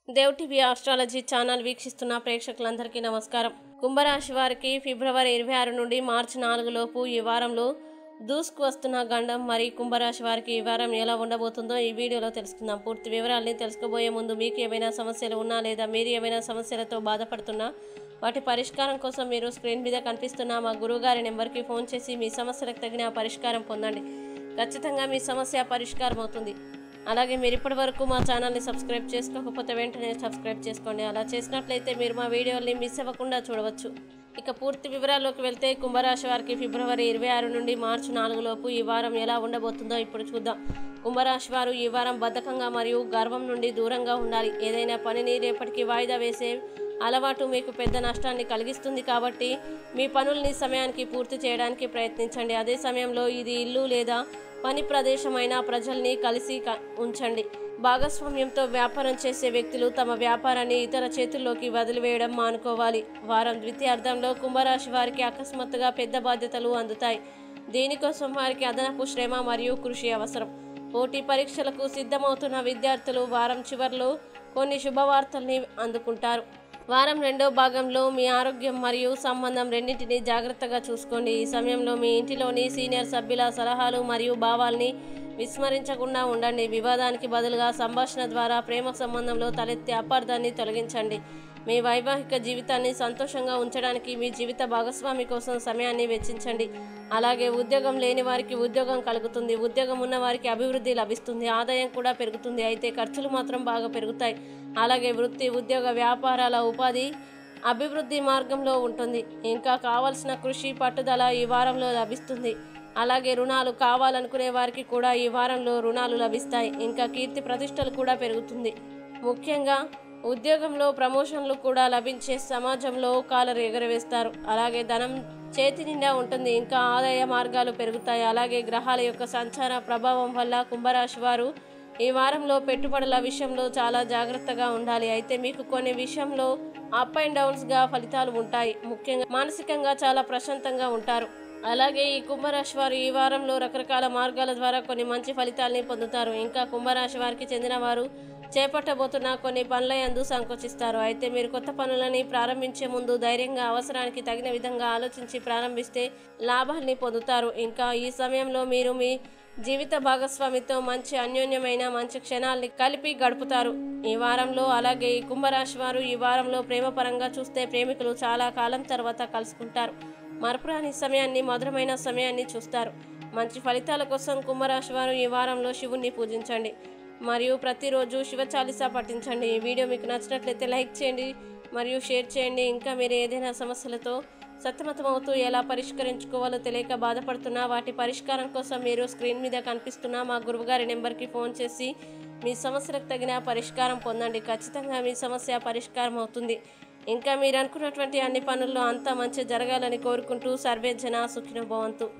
Dev TV astrology channel వీక్షిస్తున్న ప్రేక్షకులందరికీ నమస్కారం కుంభరాశి వారికి ఫిబ్రవరి ఇరవై ఆరు నుండి మార్చి నాలుగు లోపు ఈ వారంలో దూసుకు వస్తున్న గండం మరి కుంభరాశి వారికి ఈ వారం ఎలా ఉండబోతుందో ఈ వీడియోలో తెలుసుకుందాం పూర్తి వివరాల్ని తెలుసుకోబోయే ముందు మీకు ఏమైనా సమస్యలు ఉన్నా లేదా మీరు ఏమైనా సమస్యలతో బాధపడుతున్నా వాటి పరిష్కారం కోసం మీరు స్క్రీన్ మీద కనిపిస్తున్న మా గురువుగారి నెంబర్కి ఫోన్ చేసి మీ సమస్యలకు తగిన పరిష్కారం పొందండి ఖచ్చితంగా మీ సమస్య పరిష్కారం అవుతుంది అలాగే మీరు ఇప్పటి వరకు మా ఛానల్ని సబ్స్క్రైబ్ చేసుకోకపోతే వెంటనే సబ్స్క్రైబ్ చేసుకోండి అలా చేసినట్లయితే మీరు మా వీడియోల్ని మిస్ అవ్వకుండా చూడవచ్చు ఇక పూర్తి వివరాల్లోకి వెళ్తే కుంభరాశి వారికి ఫిబ్రవరి ఇరవై ఆరు నుండి మార్చి నాలుగు లోపు ఈ వారం ఎలా ఉండబోతుందో ఇప్పుడు చూద్దాం కుంభరాశి వారు ఈ వారం బద్ధకంగా మరియు గర్వం నుండి దూరంగా ఉండాలి ఏదైనా పనిని రేపటికి వాయిదా వేసే అలవాటు మీకు పెద్ద నష్టాన్ని కలిగిస్తుంది కాబట్టి మీ పనుల్ని సమయానికి పూర్తి చేయడానికి ప్రయత్నించండి అదే సమయంలో ఇది ఇల్లు లేదా పని ప్రదేశమైన ప్రజల్ని కలిసి క- ఉంచండి భాగస్వామ్యంతో వ్యాపారం చేసే వ్యక్తులు తమ వ్యాపారాన్ని ఇతర చేతుల్లోకి వదిలివేయడం మానుకోవాలి వారం ద్వితీయార్థంలో కుంభరాశి వారికి అకస్మాత్తుగా పెద్ద బాధ్యతలు అందుతాయి దీనికోసం వారికి అదనపు శ్రమ మరియు కృషి అవసరం పోటీ పరీక్షలకు సిద్ధమవుతున్న విద్యార్థులు వారం చివర్లో కొన్ని శుభవార్తల్ని అందుకుంటారు వారం రెండో భాగంలో మీ ఆరోగ్యం మరియు సంబంధం రెండింటినీ జాగ్రత్తగా చూసుకోండి ఈ సమయంలో మీ ఇంటిలోని సీనియర్ సభ్యుల సలహాలు మరియు భావాల్ని విస్మరించకుండా ఉండండి వివాదానికి బదులుగా సంభాషణ ద్వారా ప్రేమ సంబంధంలో తలెత్తే అపార్థాన్ని తొలగించండి మీ వైవాహిక జీవితాన్ని సంతోషంగా ఉంచడానికి మీ జీవిత భాగస్వామి కోసం సమయాన్ని వెచ్చించండి అలాగే ఉద్యోగం లేని వారికి ఉద్యోగం కలుగుతుంది ఉద్యోగం ఉన్న వారికి అభివృద్ధి లభిస్తుంది ఆదాయం కూడా పెరుగుతుంది అయితే ఖర్చులు మాత్రం బాగా పెరుగుతాయి అలాగే వృత్తి ఉద్యోగ వ్యాపారాల ఉపాధి అభివృద్ధి మార్గంలో ఉంటుంది ఇంకా కావలసిన కృషి పట్టుదల ఈ వారంలో లభిస్తుంది అలాగే రుణాలు కావాలనుకునే వారికి కూడా ఈ వారంలో రుణాలు లభిస్తాయి ఇంకా కీర్తి ప్రతిష్టలు కూడా పెరుగుతుంది ముఖ్యంగా ఉద్యోగంలో ప్రమోషన్లు కూడా లభించే సమాజంలో కాలరు ఎగరవేస్తారు అలాగే ధనం చేతి నిండా ఉంటుంది ఇంకా ఆదాయ మార్గాలు పెరుగుతాయి అలాగే గ్రహాల యొక్క సంచార ప్రభావం వల్ల కుంభరాశి వారు ఈ వారంలో పెట్టుబడుల విషయంలో చాలా జాగ్రత్తగా ఉండాలి అయితే మీకు కొన్ని విషయంలో అప్ అండ్ డౌన్స్గా ఫలితాలు ఉంటాయి ముఖ్యంగా మానసికంగా చాలా ప్రశాంతంగా ఉంటారు అలాగే ఈ కుంభరాశి వారు ఈ వారంలో రకరకాల మార్గాల ద్వారా కొన్ని మంచి ఫలితాల్ని పొందుతారు ఇంకా కుంభరాశి వారికి చెందిన వారు చేపట్టబోతున్న కొన్ని పనుల యందు సంకోచిస్తారు అయితే మీరు కొత్త పనులని ప్రారంభించే ముందు ధైర్యంగా అవసరానికి తగిన విధంగా ఆలోచించి ప్రారంభిస్తే లాభాల్ని పొందుతారు ఇంకా ఈ సమయంలో మీరు మీ జీవిత భాగస్వామితో మంచి అన్యోన్యమైన మంచి క్షణాల్ని కలిపి గడుపుతారు ఈ వారంలో అలాగే ఈ కుంభరాశి వారు ఈ వారంలో ప్రేమపరంగా చూస్తే ప్రేమికులు చాలా కాలం తర్వాత కలుసుకుంటారు మరపురాని సమయాన్ని మధురమైన సమయాన్ని చూస్తారు మంచి ఫలితాల కోసం కుంభరాశి వారు ఈ వారంలో శివుణ్ణి పూజించండి మరియు ప్రతిరోజు శివ చాలీసా పఠించండి ఈ వీడియో మీకు నచ్చినట్లయితే లైక్ చేయండి మరియు షేర్ చేయండి ఇంకా మీరు ఏదైనా సమస్యలతో సతమతమవుతూ ఎలా పరిష్కరించుకోవాలో తెలియక బాధపడుతున్నా వాటి పరిష్కారం కోసం మీరు స్క్రీన్ మీద కనిపిస్తున్న మా గురువుగారి నెంబర్కి ఫోన్ చేసి మీ సమస్యలకు తగిన పరిష్కారం పొందండి ఖచ్చితంగా మీ సమస్య పరిష్కారం అవుతుంది ఇంకా మీరు అనుకున్నటువంటి అన్ని పనుల్లో అంతా మంచి జరగాలని కోరుకుంటూ సర్వే జన సుఖినో భవంతు